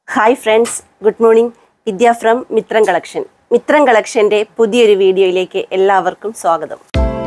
hi friends good morning Vidya from Mithram collection Mithram കളക്ഷൻ്റെ പുതിയൊരു വീഡിയോയിലേക്ക് എല്ലാവർക്കും സ്വാഗതം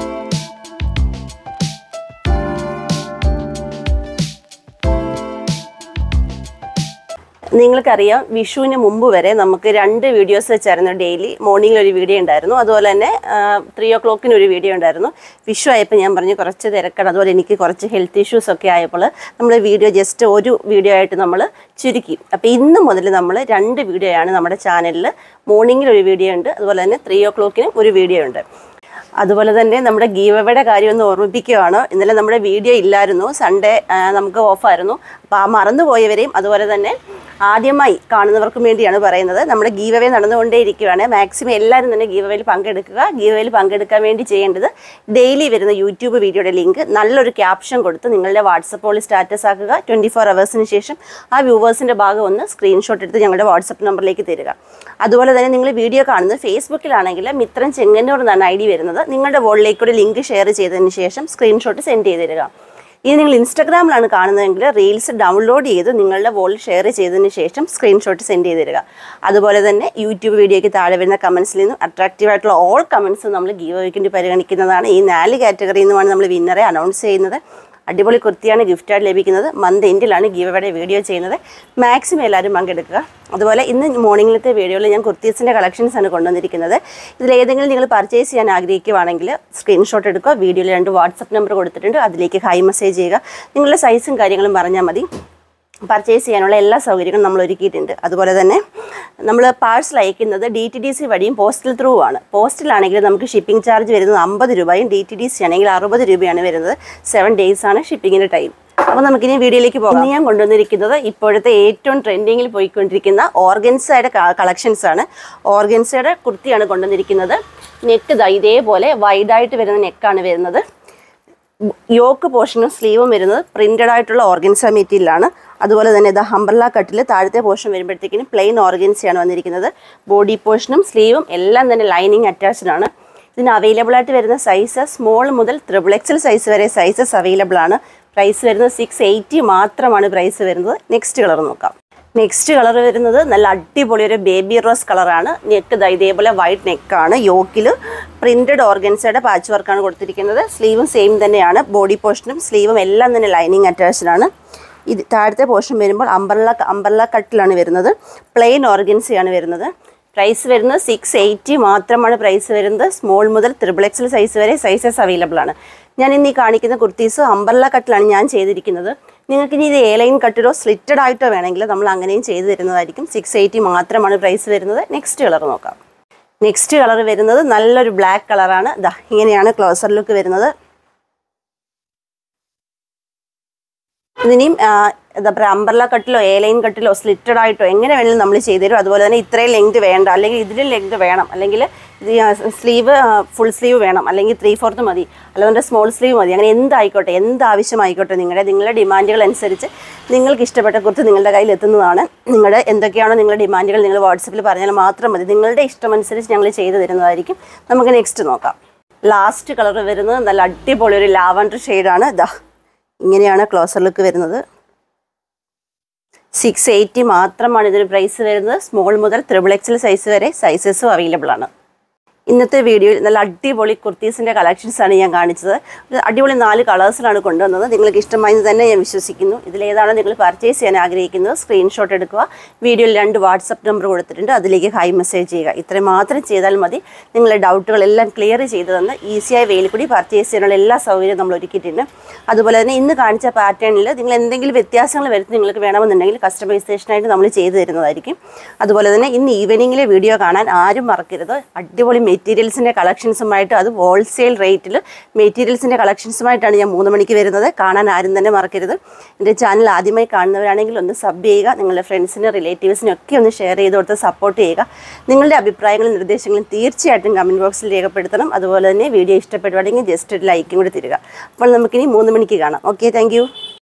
നിങ്ങൾക്കറിയാം വിഷുവിന് മുമ്പ് വരെ നമുക്ക് രണ്ട് വീഡിയോസ് വെച്ചായിരുന്നു ഡെയിലി മോർണിംഗിൽ ഒരു വീഡിയോ ഉണ്ടായിരുന്നു അതുപോലെ തന്നെ ത്രീ ഓ ക്ലോക്കിന് ഒരു വീഡിയോ ഉണ്ടായിരുന്നു വിഷു ആയപ്പോൾ ഞാൻ പറഞ്ഞു കുറച്ച് തിരക്കാണ് അതുപോലെ എനിക്ക് കുറച്ച് ഹെൽത്ത് ഇഷ്യൂസ് ഒക്കെ ആയപ്പോൾ നമ്മൾ വീഡിയോ ജസ്റ്റ് ഒരു വീഡിയോ ആയിട്ട് നമ്മൾ ചുരുക്കി അപ്പോൾ ഇന്ന് മുതൽ നമ്മൾ രണ്ട് വീഡിയോ ആണ് നമ്മുടെ ചാനലിൽ മോർണിംഗിൽ ഒരു വീഡിയോ ഉണ്ട് അതുപോലെ തന്നെ ത്രീ ഓ ക്ലോക്കിനും ഒരു വീഡിയോ ഉണ്ട് അതുപോലെ തന്നെ നമ്മുടെ ഗീവയുടെ കാര്യം ഒന്ന് ഓർമ്മിപ്പിക്കുകയാണ് ഇന്നലെ നമ്മുടെ വീഡിയോ ഇല്ലായിരുന്നു സൺഡേ ആ, നമുക്ക് ഓഫായിരുന്നു അപ്പോൾ ആ മറന്നുപോയവരെയും അതുപോലെ തന്നെ ആദ്യമായി കാണുന്നവർക്കും വേണ്ടിയാണ് പറയുന്നത് നമ്മുടെ ഗീവവേ നടന്നുകൊണ്ടേയിരിക്കുകയാണ് മാക്സിമം എല്ലാവരും തന്നെ ഗീവവേയിൽ പങ്കെടുക്കുക ഗീവവേയിൽ പങ്കെടുക്കാൻ വേണ്ടി ചെയ്യേണ്ടത് ഡെയിലി വരുന്ന യൂട്യൂബ് വീഡിയോയുടെ ലിങ്ക് നല്ലൊരു ക്യാപ്ഷൻ കൊടുത്ത് നിങ്ങളുടെ വാട്സപ്പോളിൽ സ്റ്റാറ്റസ് ആക്കുക ട്വൻറ്റി ഫോർ അവേഴ്സിന് ശേഷം ആ വ്യൂവേഴ്സിൻ്റെ ഭാഗം ഒന്ന് സ്ക്രീൻഷോട്ട് എടുത്ത് ഞങ്ങളുടെ വാട്സപ്പ് നമ്പറിലേക്ക് തരിക അതുപോലെ തന്നെ നിങ്ങൾ വീഡിയോ കാണുന്നത് ഫേസ്ബുക്കിലാണെങ്കിൽ മിത്രം ചെങ്ങന്നൂർ എന്നാണ് ഐ ഡി വരുന്നത് നിങ്ങളുടെ വോളിലേക്ക് കൂടി ലിങ്ക് ഷെയർ ചെയ്തതിന് ശേഷം സ്ക്രീൻഷോട്ട് സെൻഡ് ചെയ്ത് തരിക ഇനി നിങ്ങൾ ഇൻസ്റ്റാഗ്രാമിലാണ് കാണുന്നതെങ്കിൽ റീൽസ് ഡൗൺലോഡ് ചെയ്ത് നിങ്ങളുടെ വോളിൽ ഷെയർ ചെയ്തതിന് ശേഷം സ്ക്രീൻഷോട്ട് സെൻഡ് ചെയ്ത് തരിക അതുപോലെ തന്നെ യൂട്യൂബ് വീഡിയോയ്ക്ക് താഴെ വരുന്ന കമൻസിൽ നിന്നും അട്രാക്റ്റീവ് ആയിട്ടുള്ള ഓൾ കമൻസും നമ്മൾ ഗീവ് വേണ്ടി പരിഗണിക്കുന്നതാണ് ഈ നാല് കാറ്റഗറിയിൽ നിന്നുമാണ് നമ്മൾ വിന്നറെ അനൗൺസ് ചെയ്യുന്നത് അടിപൊളി കുർത്തിയാണ് ഗിഫ്റ്റായിട്ട് ലഭിക്കുന്നത് മന്ത് എൻഡിലാണ് ഗീവയുടെ വീഡിയോ ചെയ്യുന്നത് മാക്സിമം എല്ലാവരും പങ്കെടുക്കുക അതുപോലെ ഇന്ന് മോർണിംഗിലത്തെ വീഡിയോയിൽ ഞാൻ കുർത്തീസിൻ്റെ കളക്ഷൻസ് ആണ് കൊണ്ടുവന്നിരിക്കുന്നത് ഇതിൽ ഏതെങ്കിലും നിങ്ങൾ പർച്ചേസ് ചെയ്യാൻ ആഗ്രഹിക്കുകയാണെങ്കിൽ സ്ക്രീൻഷോട്ട് എടുക്കുക വീഡിയോയിൽ രണ്ട് വാട്സപ്പ് നമ്പർ കൊടുത്തിട്ടുണ്ട് അതിലേക്ക് ഹൈ മെസ്സേജ് ചെയ്യുക നിങ്ങളുടെ സൈസും കാര്യങ്ങളും പറഞ്ഞാൽ മതി പർച്ചേസ് ചെയ്യാനുള്ള എല്ലാ സൗകര്യങ്ങളും നമ്മൾ ഒരുക്കിയിട്ടുണ്ട് അതുപോലെ തന്നെ നമ്മൾ പാഴ്സൽ അയക്കുന്നത് ഡി ടി ഡി സി വഴിയും പോസ്റ്റൽ ത്രൂ ആണ് പോസ്റ്റിലാണെങ്കിൽ നമുക്ക് ഷിപ്പിംഗ് ചാർജ് വരുന്നത് അമ്പത് രൂപയും ഡി ടി ഡി സി ആണെങ്കിൽ അറുപത് രൂപയാണ് വരുന്നത് സെവൻ ഡേയ്സ് ആണ് ഷിപ്പിങ്ങിൻ്റെ ടൈം അപ്പോൾ നമുക്കിനി വീഡിയോയിലേക്ക് പോകാം ഇന്ന് ഞാൻ കൊണ്ടുവന്നിരിക്കുന്നത് ഇപ്പോഴത്തെ ഏറ്റവും ട്രെൻഡിങ്ങിൽ പോയിക്കൊണ്ടിരിക്കുന്ന ഓർഗൻസയുടെ കളക്ഷൻസ് ആണ് ഓർഗൻസയുടെ കുർത്തിയാണ് കൊണ്ടുവന്നിരിക്കുന്നത് നെക്ക് ദാ ഇതേപോലെ വൈഡായിട്ട് വരുന്ന നെക്കാണ് വരുന്നത് യോക്ക് പോർഷനും സ്ലീവും വരുന്നത് പ്രിന്റഡ് ആയിട്ടുള്ള ഓർഗൻസ മെറ്റീരിയലാണ് അതുപോലെ തന്നെ ഇത് ഹംബർല കട്ടിൽ താഴത്തെ പോർഷൻ വരുമ്പോഴത്തേക്കിനും പ്ലെയിൻ ഓർഗൻസയാണ് വന്നിരിക്കുന്നത് ബോഡി പോർഷനും സ്ലീവും എല്ലാം തന്നെ ലൈനിങ് അറ്റാച്ച്ഡ് ആണ് ഇതിന് അവൈലബിൾ ആയിട്ട് വരുന്ന സൈസ് സ്മോൾ മുതൽ ത്രിബിൾ എക്സൽ സൈസ് വരെ സൈസസ് അവൈലബിൾ ആണ് പ്രൈസ് വരുന്നത് സിക്സ് എയ്റ്റി മാത്രമാണ് പ്രൈസ് വരുന്നത് നെക്സ്റ്റ് കളർ നോക്കാം നെക്സ്റ്റ് കളർ വരുന്നത് നല്ല അടിപൊളി ഒരു ബേബി റോസ് കളറാണ് നെക്ക് ദാ ഇതേപോലെ വൈറ്റ് നെക്കാണ് യോക്കിൽ പ്രിന്റഡ് ഓർഗൻസയുടെ പാച്ച് വർക്കാണ് കൊടുത്തിരിക്കുന്നത് സ്ലീവും സെയിം തന്നെയാണ് ബോഡി പോർഷനും സ്ലീവും എല്ലാം തന്നെ ലൈനിങ് അറ്റാച്ച്ഡ് ആണ് ഇത് താഴത്തെ പോർഷൻ വരുമ്പോൾ അമ്പർല അമ്പർല കട്ടിലാണ് വരുന്നത് പ്ലെയിൻ ഓർഗൻസയാണ് വരുന്നത് പ്രൈസ് വരുന്നത് സിക്സ് എയ്റ്റി മാത്രമാണ് പ്രൈസ് വരുന്നത് സ്മോൾ മുതൽ ത്രിബിൾ എക്സൽ സൈസ് വരെ സൈസസ് അവൈലബിൾ ആണ് ഞാൻ ഇന്ന് ഈ കാണിക്കുന്ന കുർത്തീസ് അമ്പർല കട്ടിലാണ് ഞാൻ ചെയ്തിരിക്കുന്നത് നിങ്ങൾക്ക് ഇനി ഇത് എ ലൈൻ കട്ടിലോ സ്ലിറ്റഡ് ആയിട്ടോ വേണമെങ്കിൽ നമ്മൾ അങ്ങനെയും ചെയ്തു തരുന്നതായിരിക്കും സിക്സ് എയ്റ്റി മാത്രമാണ് പ്രൈസ് വരുന്നത് നെക്സ്റ്റ് കളർ നോക്കാം നെക്സ്റ്റ് കളർ വരുന്നത് നല്ലൊരു ബ്ലാക്ക് കളറാണ് ദാ ഇങ്ങനെയാണ് ക്ലോസർ ലുക്ക് വരുന്നത് ഇതിനെയും ആ, എന്താ പറയുക അമ്പർല കട്ടിലോ എ ലൈൻ കട്ടിലോ സ്ലിറ്റഡ് ആയിട്ടോ എങ്ങനെ വേണമെങ്കിലും നമ്മൾ ചെയ്തു തരും അതുപോലെ തന്നെ ഇത്രയും ലെങ്ത് വേണ്ട അല്ലെങ്കിൽ ഇതിലും ലെങ്ത് വേണം അല്ലെങ്കിൽ ഇത് സ്ലീവ് ഫുൾ സ്ലീവ് വേണം അല്ലെങ്കിൽ ത്രീ ഫോർത്ത് മതി അല്ലാതെ സ്മോൾ സ്ലീവ് മതി അങ്ങനെ എന്തായിക്കോട്ടെ എന്ത് ആവശ്യമായിക്കോട്ടെ നിങ്ങളുടെ നിങ്ങളുടെ ഡിമാൻഡുകൾ അനുസരിച്ച് നിങ്ങൾക്ക് ഇഷ്ടപ്പെട്ട കുർത്തി നിങ്ങളുടെ കയ്യിൽ എത്തുന്നതാണ് നിങ്ങളുടെ എന്തൊക്കെയാണോ നിങ്ങളുടെ ഡിമാൻഡുകൾ നിങ്ങൾ വാട്സപ്പിൽ പറഞ്ഞാൽ മാത്രം മതി നിങ്ങളുടെ ഇഷ്ടമനുസരിച്ച് ഞങ്ങൾ ചെയ്തു തരുന്നതായിരിക്കും നമുക്ക് നെക്സ്റ്റ് നോക്കാം ലാസ്റ്റ് കളർ വരുന്നത് നല്ല അടിപൊളി ഒരു ലാവൻഡർ ഷെയ്ഡാണ് ഇതാ ഇങ്ങനെയാണ് ക്ലോസർ ലുക്ക് വരുന്നത് സിക്സ് എയ്റ്റി മാത്രമാണ് ഇതിന് പ്രൈസ് വരുന്നത് സ്മോൾ മുതൽ ത്രിബിൾ എക്സൽ സൈസ് വരെ സൈസസും അവൈലബിൾ ആണ് ഇന്നത്തെ വീഡിയോയിൽ നല്ല അടിപൊളി കുർത്തീസിൻ്റെ കളക്ഷൻസ് ആണ് ഞാൻ കാണിച്ചത് ഒരു അടിപൊളി നാല് കളേഴ്സിലാണ് കൊണ്ടുവന്നത് നിങ്ങൾക്ക് ഇഷ്ടമായെന്ന് തന്നെ ഞാൻ വിശ്വസിക്കുന്നു ഇതിലേതാണ് നിങ്ങൾ പർച്ചേസ് ചെയ്യാൻ ആഗ്രഹിക്കുന്നത് സ്ക്രീൻഷോട്ട് എടുക്കുക വീഡിയോയിൽ രണ്ട് വാട്സപ്പ് നമ്പർ കൊടുത്തിട്ടുണ്ട് അതിലേക്ക് ഹൈ മെസ്സേജ് ചെയ്യുക ഇത്രയും മാത്രം ചെയ്താൽ മതി നിങ്ങളുടെ ഡൗട്ടുകളെല്ലാം ക്ലിയർ ചെയ്ത് തന്ന് ഈസിയായ വെയിൽ കൂടി പർച്ചേസ് ചെയ്യാനുള്ള എല്ലാ സൗകര്യവും നമ്മൾ ഒരുക്കിയിട്ടുണ്ട് അതുപോലെ തന്നെ ഇന്ന് കാണിച്ച പാറ്റേണിൽ നിങ്ങൾ എന്തെങ്കിലും വ്യത്യാസങ്ങൾ വരുത്തി നിങ്ങൾക്ക് വേണമെന്നുണ്ടെങ്കിൽ കസ്റ്റമൈസേഷനായിട്ട് നമ്മൾ ചെയ്തു തരുന്നതായിരിക്കും അതുപോലെ തന്നെ ഇന്ന് ഈവനിങ്ങിലെ വീഡിയോ കാണാൻ ആരും മറക്കരുത് അടിപൊളി മെറ്റീരിയൽസിൻ്റെ കളക്ഷൻസുമായിട്ട് അത് ഹോൾസെയിൽ റേറ്റിൽ മെറ്റീരിയൽസിൻ്റെ കളക്ഷൻസുമായിട്ടാണ് ഞാൻ മൂന്ന് മണിക്ക് വരുന്നത് കാണാൻ ആരും തന്നെ മറക്കരുത് എൻ്റെ ചാനൽ ആദ്യമായി കാണുന്നവരാണെങ്കിൽ ഒന്ന് സബ് ചെയ്യുക നിങ്ങളുടെ ഫ്രണ്ട്സിനും റിലേറ്റീവ്സിനും ഒക്കെ ഒന്ന് ഷെയർ ചെയ്ത് കൊടുത്ത് സപ്പോർട്ട് ചെയ്യുക നിങ്ങളുടെ അഭിപ്രായങ്ങളും നിർദ്ദേശങ്ങളും തീർച്ചയായിട്ടും കമൻറ്റ് ബോക്സിൽ രേഖപ്പെടുത്തണം അതുപോലെ തന്നെ വീഡിയോ ഇഷ്ടപ്പെടുവാണെങ്കിൽ ജസ്റ്റ് ഒരു ലൈക്കും കൂടി തരിക അപ്പോൾ നമുക്കിനി മൂന്ന് മണിക്ക് കാണാം ഓക്കെ താങ്ക്